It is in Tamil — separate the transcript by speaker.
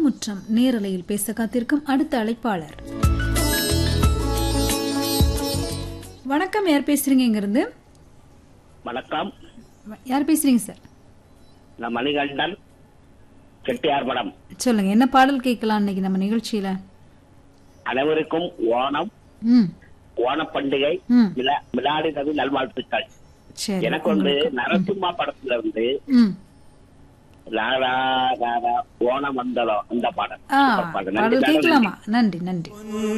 Speaker 1: முற்றம் நேரலையில் பேச காத்திருக்கும் அடுத்த அழைப்பாளர் வணக்கம் யார் பேசுறீங்க இங்கிருந்து
Speaker 2: வணக்கம்
Speaker 1: யார் பேசுறீங்க சார்
Speaker 2: நான் மணிகண்டன் செட்டியார் படம்
Speaker 1: சொல்லுங்க என்ன பாடல் கேட்கலாம் இன்னைக்கு நம்ம நிகழ்ச்சியில
Speaker 2: அனைவருக்கும் ஓணம்
Speaker 1: ம்
Speaker 2: ஓணப் பண்டிகை
Speaker 1: ம்
Speaker 2: மிலா- மிலாடி ரவி நல்வாழ்த்துக்கள்
Speaker 1: சரி
Speaker 2: எனக்கு வந்து நரசிம்மா படத்துல இருந்து
Speaker 1: ம்
Speaker 2: ராரா ராரா ஓணம் வந்தளம் அந்த பாடல்
Speaker 1: ஆ
Speaker 2: சூப்பர் பாடல். நன்றி
Speaker 1: பாடல்
Speaker 2: மேடம்.
Speaker 1: கேட்கலாமா நன்றி நன்றி